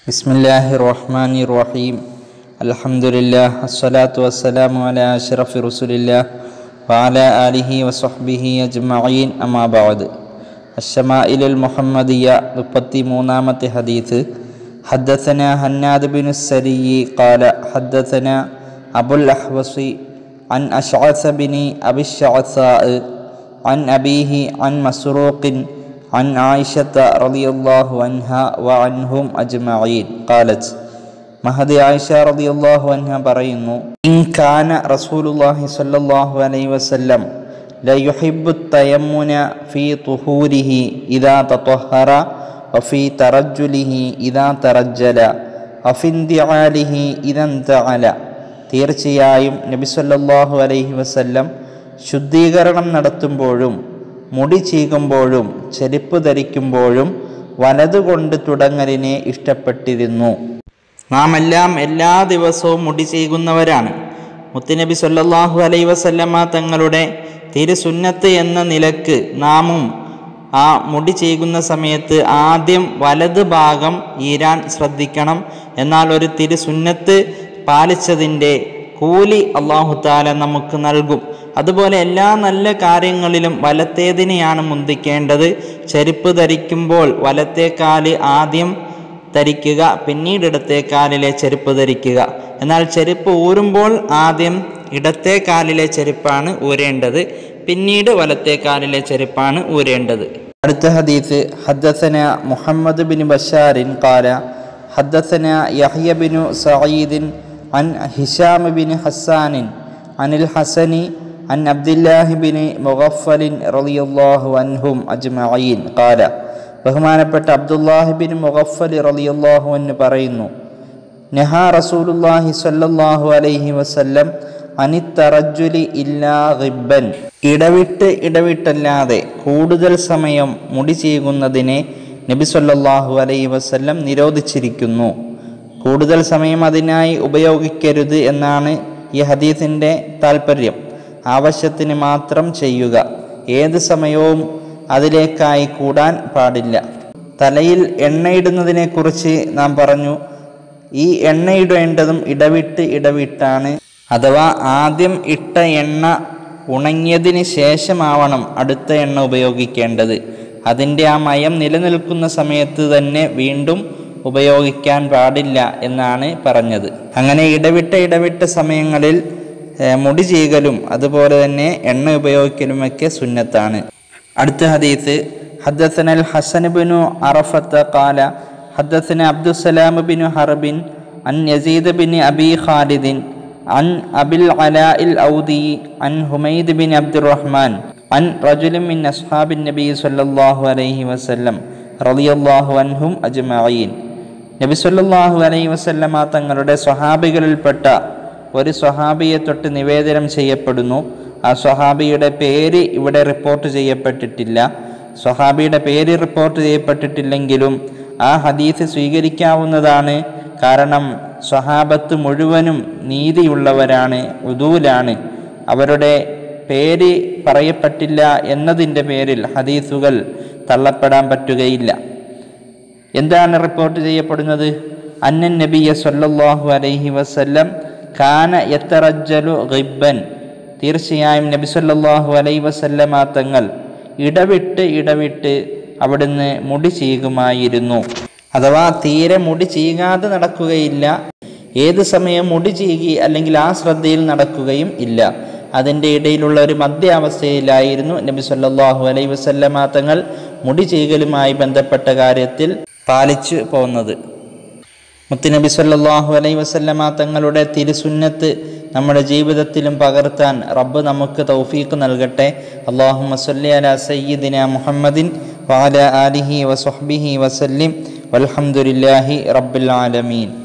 بسم الله الرحمن الرحيم الحمد لله الصلاة والسلام على أشرف رسول الله وعلى آله وصحبه أجمعين أما بعد الشمائل المحمدية മുപ്പത്തി മൂന്നാമത്തെ ഹദീസ് حدثنا هناد بن السري قال حدثنا أبو الأحوص عن أشعث بن أبي الشعثاء عن أبيه عن مسروق عن عائشة رضي الله عنها وعنهم أجمعين قالت മഹദി ആയിഷ റളിയല്ലാഹു അൻഹ പറയുന്നു ഇൻ കാന റസൂലുള്ളാഹി സ്വല്ലല്ലാഹു അലൈഹി വസല്ലം ലയുഹിബ്ബു തയമ്മുന ഫീ തുഹൂരിഹി ഇദാ തطهر വഫീ തറജ്ജുലിഹി ഇദാ തറജ്ജല വഫി ഇന്തിആലിഹി ഇദാ ഇൻതഅല തീർച്ചയായും നബി സല്ലല്ലാഹു അലൈഹി വസല്ലം ശുദ്ധീകരണം നടത്തുമ്പോഴും മുടി ചീകുമ്പോഴും ചെരുപ്പ് ധരിക്കുമ്പോഴും വലതുകൊണ്ട് തുടങ്ങലിനെ ഇഷ്ടപ്പെട്ടിരുന്നു നാം എല്ലാം എല്ലാ ദിവസവും മുടി ചെയ്യുന്നവരാണ് മുത്തുനബി സല്ലല്ലാഹു അലൈ വസല്ലമ തങ്ങളുടെ തിരുസുന്നത്ത് എന്ന നിലക്ക് നാമും ആ മുടി ചെയ്യുന്ന സമയത്ത് ആദ്യം വലത് ഭാഗം ഈരാൻ ശ്രദ്ധിക്കണം എന്നാൽ ഒരു തിരുസുന്നത്ത് പാലിച്ചതിൻ്റെ കൂലി അള്ളാഹു താല നമുക്ക് നൽകും അതുപോലെ എല്ലാ നല്ല കാര്യങ്ങളിലും വലത്തേതിനെയാണ് മുന്തിക്കേണ്ടത് ചെരുപ്പ് ധരിക്കുമ്പോൾ വലത്തെ കാല് ആദ്യം ധരിക്കുക പിന്നീട് ഇടത്തെ കാലിലെ ചെരുപ്പ് ധരിക്കുക എന്നാൽ ചെരുപ്പ് ഊരുമ്പോൾ ആദ്യം ഇടത്തെ കാലിലെ ചെരുപ്പാണ് ഊരേണ്ടത് പിന്നീട് വലത്തെ കാലിലെ ചെരുപ്പാണ് ഊരേണ്ടത് അടുത്ത ഹദീസ് ഹദ്ദസന മുഹമ്മദ് ബിൻ ബഷാറിൻ കാല ഹദ്ദസന യഹ്യ ബിനു സഈദിൻ അൻ ഹിഷാം ബിൻ ഹസ്സാനിൻ അനിൽ ഹസനി അൻ അബ്ദുല്ലാഹി ബിൻ മുഗഫലിൻ റളിയല്ലാഹു അൻഹും അജ്മഈൻ കാല ബഹുമാനപ്പെട്ട അബ്ദുല്ലാഹിബിൻ മുഗഫലി റളിയല്ലാഹു എന്ന് പറയുന്നു നെഹാ റസൂലുല്ലാഹി സ്വല്ലല്ലാഹു അലൈഹി വസല്ലം അനിത്തറജുലി ഇല്ലാ ഗിബ്ബൻ ഇടവിട്ട് ഇടവിട്ടല്ലാതെ കൂടുതൽ സമയം മുടി ചെയ്യുന്നതിനെ നബി സല്ലല്ലാഹു അലൈഹി വസല്ലം നിരോധിച്ചിരിക്കുന്നു കൂടുതൽ സമയം അതിനായി ഉപയോഗിക്കരുത് എന്നാണ് ഈ ഹദീസിൻ്റെ താല്പര്യം ആവശ്യത്തിന് മാത്രം ചെയ്യുക ഏത് സമയവും അതിലേക്കായി കൂടാൻ പാടില്ല തലയിൽ എണ്ണയിടുന്നതിനെക്കുറിച്ച് നാം പറഞ്ഞു ഈ എണ്ണയിടേണ്ടതും ഇടവിട്ട് ഇടവിട്ടാണ് അഥവാ ആദ്യം ഇട്ട എണ്ണ ഉണങ്ങിയതിന് ശേഷമാവണം അടുത്ത എണ്ണ ഉപയോഗിക്കേണ്ടത് അതിൻ്റെ ആ മയം നിലനിൽക്കുന്ന സമയത്ത് തന്നെ വീണ്ടും ഉപയോഗിക്കാൻ പാടില്ല എന്നാണ് പറഞ്ഞത് അങ്ങനെ ഇടവിട്ട ഇടവിട്ട സമയങ്ങളിൽ മുടി ചെയ്യലും അതുപോലെ തന്നെ എണ്ണ ഉപയോഗിക്കലുമൊക്കെ സുന്നത്താണ് അടുത്ത ഹദീസ് حدثنا الحسن بن عرفة قال حدثنا عبد السلام بن حرب عن يزيد بن أبي خالد عن أبي العلاء الأودي عن حميد بن عبد الرحمن عن رجل من أصحاب النبي صلى الله عليه وسلم رضي الله عنهم أجمعين നബി സല്ലല്ലാഹു അലൈഹി വസല്ലമ തങ്ങളുടെ സ്വഹാബികളിൽപ്പെട്ട ഒരു സ്വഹാബിയെ തൊട്ട് നിവേദനം ചെയ്യപ്പെടുന്നു ആ സ്വഹാബിയുടെ പേര് ഇവിടെ റിപ്പോർട്ട് ചെയ്യപ്പെട്ടിട്ടില്ല സ്വഹാബിയുടെ പേര് റിപ്പോർട്ട് ചെയ്യപ്പെട്ടിട്ടില്ലെങ്കിലും ആ ഹദീസ് സ്വീകരിക്കാവുന്നതാണ് കാരണം സ്വഹാബത്ത് മുഴുവനും നീതിയുള്ളവരാണ് ഉദൂലാണ് അവരുടെ പേര് പറയപ്പെട്ടില്ല എന്നതിൻ്റെ പേരിൽ ഹദീസുകൾ തള്ളപ്പെടാൻ പറ്റുകയില്ല എന്താണ് റിപ്പോർട്ട് ചെയ്യപ്പെടുന്നത് അന്നൻ നബിയ സല്ലല്ലാഹു അലൈഹി വസല്ലം കാന യത്തറജ്ജലു ഗിബ്ബൻ തീർച്ചയായും നബി സല്ലല്ലാഹു അലൈഹി വസല്ലമ തങ്ങൾ ഇടവിട്ട് ഇടവിട്ട് അവിടുന്ന് മുടി ചെയ്യുമായിരുന്നു അഥവാ തീരെ മുടി ചെയ്യാതെ നടക്കുകയില്ല ഏത് സമയം മുടി ചെയ്യുക അല്ലെങ്കിൽ ആ ശ്രദ്ധയിൽ നടക്കുകയും ഇല്ല അതിൻ്റെ ഇടയിലുള്ള ഒരു മധ്യാവസ്ഥയിലായിരുന്നു നബി സല്ലല്ലാഹു അലൈഹി വസല്ലമ തങ്ങൾ മുടി ചെയ്യലുമായി ബന്ധപ്പെട്ട കാര്യത്തിൽ പാലിച്ചു പോകുന്നത് മുത്തുനബി സല്ലല്ലാഹു അലൈഹി വസല്ലമ തങ്ങളുടെ തിരുസുന്നത്ത് നമ്മുടെ ജീവിതത്തിലും പകർത്താൻ റബ്ബ് നമുക്ക് തൗഫീഖ് നൽകട്ടെ അള്ളാഹുമ്മ സല്ലി അലാ സയ്യിദിന മുഹമ്മദിൻ വഅല ആലിഹി വസഹ്ബിഹി വസല്ലിം വൽഹംദുലില്ലാഹി റബ്ബിൽ ആലമീൻ